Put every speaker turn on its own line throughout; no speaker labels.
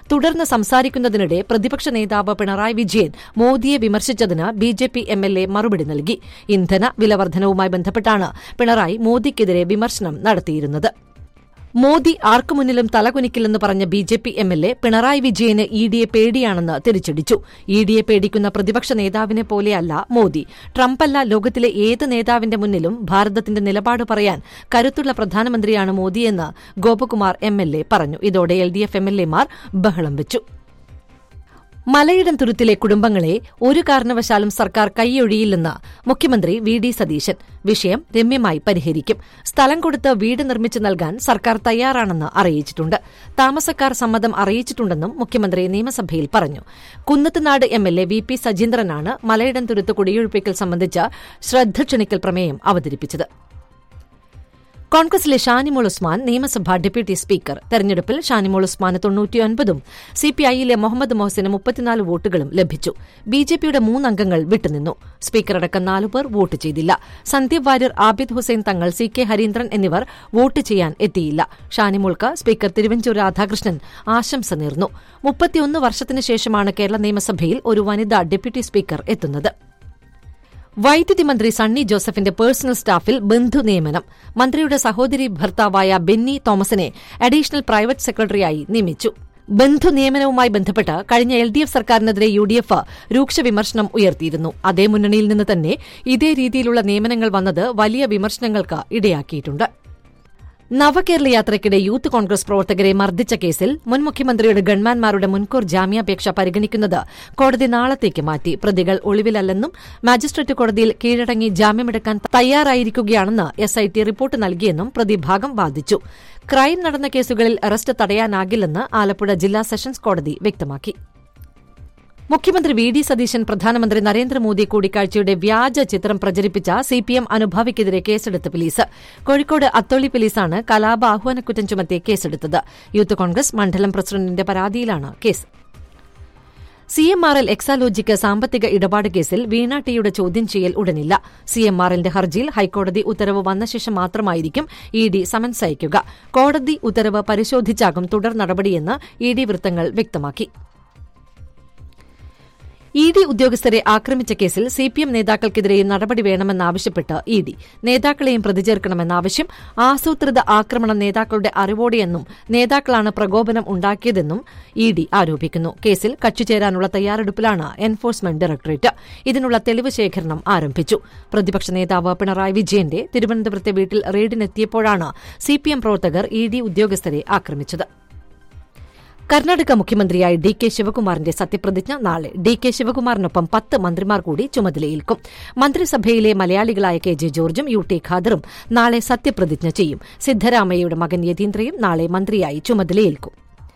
തുടർന്ന് സംസാരിക്കുന്നതിനിടെ പ്രതിപക്ഷ നേതാവ് പിണറായി വിജയൻ മോദിയെ വിമർശിച്ചതിന് B J P M L A മറുപടി നൽകി ഇന്ധന വിലവർദ്ധനവുമായി ബന്ധപ്പെട്ടാണ് പിണറായി മോദിക്കെതിരെ വിമർശനം നടത്തിയിരുന്നത് മോദി ആർക്കു മുന്നിലും തലകുനിക്കില്ലെന്ന് പറഞ്ഞ B J P M L A Pinarayi വിജയന് ഇ ഡിയെ പേടിയാണെന്ന് തിരിച്ചടിച്ചു ഇ ഡിയെ പേടിക്കുന്ന പ്രതിപക്ഷ നേതാവിനെ പോലെയല്ല മോദി ട്രംപല്ല ലോകത്തിലെ ഏത് നേതാവിന്റെ മുന്നിലും ഭാരതത്തിന്റെ നിലപാട് പറയാൻ കരുത്തുള്ള പ്രധാനമന്ത്രിയാണ് മോദിയെന്ന് ഗോപകുമാർ എം എൽ എ പറഞ്ഞു ഇതോടെ L D F M L എമാർ ബഹളം വെച്ചു മലയിടം തുരുത്തിലെ കുടുംബങ്ങളെ ഒരു കാരണവശാലും സർക്കാർ കൈയൊഴിയില്ലെന്ന് മുഖ്യമന്ത്രി വി ഡി സതീശൻ വിഷയം രമ്യമായി പരിഹരിക്കും സ്ഥലം കൊടുത്ത് വീട് നിർമ്മിച്ചു നൽകാൻ സർക്കാർ തയ്യാറാണെന്ന് അറിയിച്ചിട്ടുണ്ട് താമസക്കാർ സമ്മതം അറിയിച്ചിട്ടുണ്ടെന്നും മുഖ്യമന്ത്രി നിയമസഭയിൽ പറഞ്ഞു Kunnathunad M L A V P സജീന്ദ്രനാണ് മലയിടം തുരുത്ത് കുടിയൊഴിപ്പിക്കൽ സംബന്ധിച്ച ശ്രദ്ധ ക്ഷണിക്കൽ പ്രമേയം അവതരിപ്പിച്ചത് കോൺഗ്രസിലെ ഷാനിമോൾ ഉസ്മാൻ നിയമസഭാ ഡെപ്യൂട്ടി സ്പീക്കർ തെരഞ്ഞെടുപ്പിൽ ഷാനിമോൾ ഉസ്മാന് തൊണ്ണൂറ്റിയൊൻപതും സിപിഐയിലെ മുഹമ്മദ് മൊഹസിന് മുപ്പത്തിനാല് വോട്ടുകളും ലഭിച്ചു ബിജെപിയുടെ മൂന്നംഗങ്ങൾ വിട്ടുനിന്നു സ്പീക്കറടക്കം നാലുപേർ വോട്ട് ചെയ്തില്ല സന്ദീപ് വാര്യർ ആബിദ് ഹുസൈൻ തങ്ങൾ സി കെ ഹരീന്ദ്രൻ എന്നിവർ വോട്ട് ചെയ്യാൻ എത്തിയില്ല ഷാനിമോൾക്ക് സ്പീക്കർ തിരുവഞ്ചൂർ രാധാകൃഷ്ണൻ ആശംസ നേർന്നു മുപ്പത്തിയൊന്ന് വർഷത്തിനു ശേഷമാണ് കേരള നിയമസഭയിൽ ഒരു വനിതാ ഡെപ്യൂട്ടി സ്പീക്കർ എത്തുന്നത് വൈദ്യുതി മന്ത്രി സണ്ണി ജോസഫിന്റെ പേഴ്സണൽ സ്റ്റാഫിൽ ബന്ധു നിയമനം മന്ത്രിയുടെ സഹോദരി ഭർത്താവായ ബെന്നി തോമസിനെ അഡീഷണൽ പ്രൈവറ്റ് സെക്രട്ടറിയായി നിയമിച്ചു ബന്ധു നിയമനവുമായി ബന്ധപ്പെട്ട് കഴിഞ്ഞ എൽ ഡി എഫ് സർക്കാരിനെതിരെ യു ഡി എഫ് രൂക്ഷ വിമർശനം ഉയർത്തിയിരുന്നു അതേ മുന്നണിയിൽ നിന്ന് തന്നെ ഇതേ രീതിയിലുള്ള നിയമനങ്ങൾ വന്നത് വലിയ വിമർശനങ്ങൾക്ക് ഇടയാക്കിയിട്ടുണ്ട് നവകേരള യാത്രയ്ക്കിടെ യൂത്ത് കോൺഗ്രസ് പ്രവർത്തകരെ മർദ്ദിച്ച കേസിൽ മുൻ മുഖ്യമന്ത്രിയുടെ ഗൺമാൻമാരുടെ മുൻകൂർ ജാമ്യാപേക്ഷ പരിഗണിക്കുന്നത് കോടതി നാളത്തേക്ക് മാറ്റി പ്രതികൾ ഒളിവിലല്ലെന്നും മാജിസ്ട്രേറ്റ് കോടതിയിൽ കീഴടങ്ങി ജാമ്യമെടുക്കാൻ തയ്യാറായിരിക്കുകയാണെന്ന് എസ്ഐടി റിപ്പോർട്ട് നൽകിയെന്നും പ്രതിഭാഗം വാദിച്ചു ക്രൈം നടന്ന കേസുകളിൽ അറസ്റ്റ് തടയാനാകില്ലെന്ന് ആലപ്പുഴ ജില്ലാ സെഷൻസ് കോടതി വ്യക്തമാക്കി മുഖ്യമന്ത്രി വി ഡി സതീശൻ പ്രധാനമന്ത്രി നരേന്ദ്രമോദി കൂടിക്കാഴ്ചയുടെ വ്യാജ ചിത്രം പ്രചരിപ്പിച്ച സിപിഎം അനുഭാവിക്കെതിരെ കേസെടുത്ത് പോലീസ് കോഴിക്കോട് അത്തോളി പോലീസാണ് കലാപ ആഹ്വാനക്കുറ്റം ചുമത്തി കേസെടുത്തത് യൂത്ത് കോൺഗ്രസ് മണ്ഡലം പ്രസിഡന്റിന്റെ പരാതിയിലാണ് case C M R L Exalogic സാമ്പത്തിക ഇടപാട് കേസിൽ വീണ ടിയുടെ ചോദ്യം ചെയ്യൽ ഉടനില്ല സി എം ആർ എല്ലിന്റെ ഹർജിയിൽ ഹൈക്കോടതി ഉത്തരവ് വന്ന ശേഷം മാത്രമായിരിക്കും ഇ ഡി സമൻസ് അയക്കുക കോടതി ഉത്തരവ് പരിശോധിച്ചാകും തുടർ നടപടിയെന്ന് ഇ ഡി വൃത്തങ്ങൾ വ്യക്തമാക്കി ഇ ഡി ഉദ്യോഗസ്ഥരെ ആക്രമിച്ച കേസിൽ സിപിഎം നേതാക്കൾക്കെതിരെയും നടപടി വേണമെന്നാവശ്യപ്പെട്ട് ഇ ഡി നേതാക്കളെയും പ്രതിചേർക്കണമെന്ന ആവശ്യം ആസൂത്രിത ആക്രമണം നേതാക്കളുടെ അറിവോടെയെന്നും നേതാക്കളാണ് പ്രകോപനം ഉണ്ടാക്കിയതെന്നും ഇ ഡി ആരോപിക്കുന്നു കേസിൽ കക്ഷിചേരാനുള്ള തയ്യാറെടുപ്പിലാണ് എൻഫോഴ്സ്മെന്റ് ഡയറക്ടറേറ്റ് ഇതിനുള്ള തെളിവ് ശേഖരണം ആരംഭിച്ചു പ്രതിപക്ഷ നേതാവ് പിണറായി വിജയന്റെ തിരുവനന്തപുരത്തെ വീട്ടിൽ റെയ്ഡിനെത്തിയപ്പോഴാണ് സിപിഎം പ്രവർത്തകർ ഇ ഡി ഉദ്യോഗസ്ഥരെ ആക്രമിച്ചത് കർണാടക മുഖ്യമന്ത്രിയായി ഡി കെ ശിവകുമാറിന്റെ സത്യപ്രതിജ്ഞ നാളെ ഡി കെ ശിവകുമാറിനൊപ്പം പത്ത് മന്ത്രിമാർ കൂടി ചുമതലയേൽക്കും മന്ത്രിസഭയിലെ മലയാളികളായ കെ ജെ ജോർജും യു ടി ഖാദറും നാളെ സത്യപ്രതിജ്ഞ ചെയ്യും സിദ്ധരാമയ്യയുടെ മകൻ യതീന്ദ്രയും നാളെ മന്ത്രിയായി ചുമതലയേൽക്കും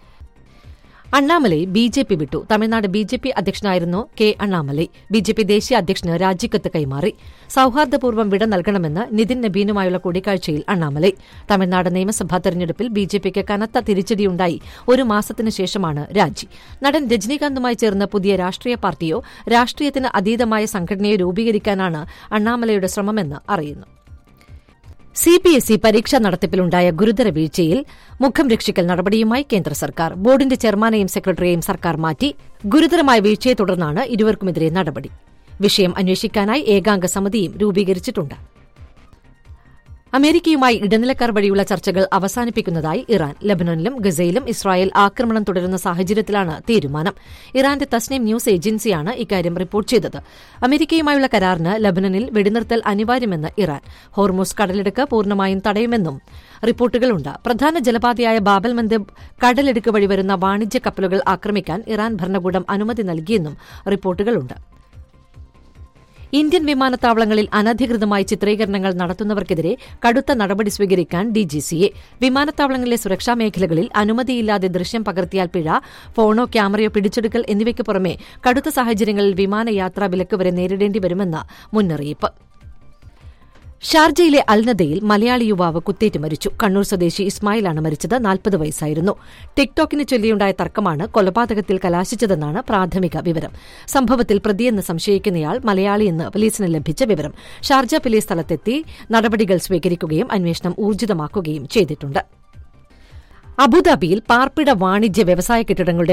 അണ്ണാമലൈ ബി ജെ പി വിട്ടു തമിഴ്നാട് ബി ജെ പി അധ്യക്ഷനായിരുന്നു K Annamalai B J P ദേശീയ അധ്യക്ഷന് രാജിക്കത്ത് കൈമാറി സൌഹാർദ്ദപൂർവ്വം വിട നൽകണമെന്ന് നിതിൻ നബീനുമായുള്ള കൂടിക്കാഴ്ചയിൽ അണ്ണാമലൈ തമിഴ്നാട് നിയമസഭാ തെരഞ്ഞെടുപ്പിൽ ബി ജെ പിക്ക് കനത്ത തിരിച്ചടിയുണ്ടായി ഒരു മാസത്തിനു ശേഷമാണ് രാജി നടൻ രജനീകാന്തുമായി ചേർന്ന് പുതിയ രാഷ്ട്രീയ പാർട്ടിയോ രാഷ്ട്രീയത്തിന് അതീതമായ സംഘടനയോ രൂപീകരിക്കാനാണ് അണ്ണാമലയുടെ ശ്രമമെന്ന് അറിയുന്നു സിബിഎസ്ഇ പരീക്ഷാ നടത്തിപ്പിലുണ്ടായ ഗുരുതര വീഴ്ചയിൽ മുഖം രക്ഷിക്കൽ നടപടിയുമായി കേന്ദ്ര സർക്കാർ ബോർഡിന്റെ ചെയർമാനെയും സെക്രട്ടറിയെയും സർക്കാർ മാറ്റി ഗുരുതരമായ വീഴ്ചയെ തുടർന്നാണ് ഇരുവർക്കുമെതിരെ നടപടി വിഷയം അന്വേഷിക്കാനായി ഏകാംഗ സമിതിയും രൂപീകരിച്ചിട്ടുണ്ട് അമേരിക്കയുമായി ഇടനിലക്കാർ വഴിയുള്ള ചർച്ചകൾ അവസാനിപ്പിക്കുന്നതായി ഇറാൻ ലബനനിലും ഗസയിലും ഇസ്രായേൽ ആക്രമണം തുടരുന്ന സാഹചര്യത്തിലാണ് തീരുമാനം ഇറാന്റെ തസ്നീം ന്യൂസ് ഏജൻസിയാണ് ഇക്കാര്യം റിപ്പോർട്ട് ചെയ്തത് അമേരിക്കയുമായുള്ള കരാറിന് ലബനനിൽ വെടിനിർത്തൽ അനിവാര്യമെന്ന് ഇറാൻ ഹോർമോസ് കടലെടുക്ക് പൂർണ്ണമായും തടയുമെന്നും റിപ്പോർട്ടുകളുണ്ട് പ്രധാന ജലപാതയായ ബാബൽ മന്ദബ് കടലെടുക്ക് വഴി വരുന്ന വാണിജ്യ കപ്പലുകൾ ആക്രമിക്കാൻ ഇറാൻ ഭരണകൂടം അനുമതി നൽകിയെന്നും റിപ്പോർട്ടുകളുണ്ട് ഇന്ത്യൻ വിമാനത്താവളങ്ങളിൽ അനധികൃതമായി ചിത്രീകരണങ്ങൾ നടത്തുന്നവർക്കെതിരെ കടുത്ത നടപടി സ്വീകരിക്കാൻ ഡിജിസിഎ വിമാനത്താവളങ്ങളിലെ സുരക്ഷാ മേഖലകളിൽ അനുമതിയില്ലാതെ ദൃശ്യം പകർത്തിയാൽ പിഴ ഫോണോ ക്യാമറയോ പിടിച്ചെടുക്കൽ എന്നിവയ്ക്ക് പുറമെ കടുത്ത സാഹചര്യങ്ങളിൽ വിമാനയാത്രാ വിലക്ക് വരെ നേരിടേണ്ടി വരുമെന്ന് മുന്നറിയിപ്പ് ഷാർജയിലെ അൽനദയിൽ മലയാളി യുവാവ് കുത്തേറ്റ് മരിച്ചു കണ്ണൂർ സ്വദേശി ഇസ്മായിലാണ് മരിച്ചത് നാൽപ്പത് വയസ്സായിരുന്നു ടിക്ടോക്കിന് ചൊല്ലിയുണ്ടായ തർക്കമാണ് കൊലപാതകത്തിൽ കലാശിച്ചതെന്നാണ് പ്രാഥമിക വിവരം സംഭവത്തിൽ പ്രതിയെന്ന് സംശയിക്കുന്നയാൾ മലയാളിയെന്ന് പോലീസിന് ലഭിച്ച വിവരം ഷാർജ പോലീസ് സ്ഥലത്തെത്തി നടപടികൾ സ്വീകരിക്കുകയും അന്വേഷണം ഊർജിതമാക്കുകയും ചെയ്തിട്ടുണ്ട് അബുദാബിയിൽ പാർപ്പിട വാണിജ്യ വ്യവസായ കെട്ടിടങ്ങളുടെ